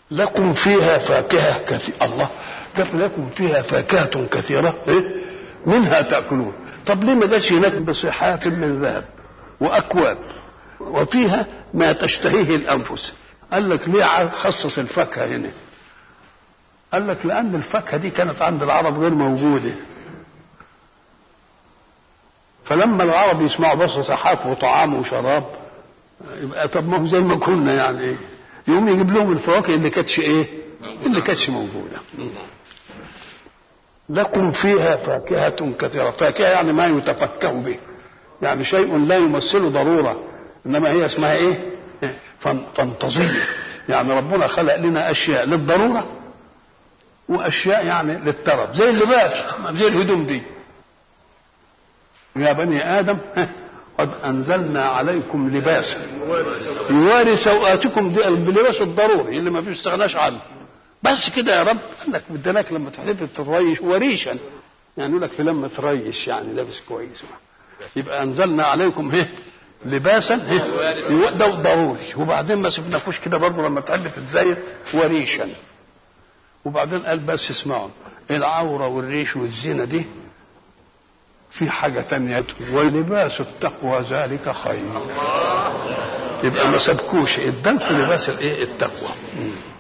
لكم فيها فاكهة كثيرة الله قال لكم فيها فاكهة كثيرة إيه؟ منها تأكلون طب ليه ما جاش هناك بصحات من ذهب وأكواب وفيها ما تشتهيه الأنفس قال لك ليه خصص الفاكهة هنا قال لك لأن الفاكهة دي كانت عند العرب غير موجودة فلما العرب يسمعوا بس صحاف وطعام وشراب يبقى طب ما هو زي ما كنا يعني ايه يقوم يجيب لهم الفواكه اللي كانتش ايه اللي كانتش موجوده لكم فيها فاكهة كثيرة فاكهة يعني ما يتفكه به يعني شيء لا يمثل ضرورة إنما هي اسمها إيه فانتظية يعني ربنا خلق لنا أشياء للضرورة وأشياء يعني للترف زي اللباس زي الهدوم دي يا بني آدم قد أنزلنا عليكم لباسا يواري سوآتكم دي اللباس الضروري اللي ما فيش استغناش عنه بس كده يا رب قال لك بدناك لما تحب تريش وريشا يعني يقول لك في لما تريش يعني لابس كويس يبقى انزلنا عليكم ايه لباسا ايه ده ضروري وبعدين ما سبناكوش كده برضه لما تحب تتزين وريشا وبعدين قال بس اسمعوا العوره والريش والزينه دي في حاجة تانية ولباس التقوى ذلك خير يبقى ما سبكوش ادالكم لباس الايه التقوى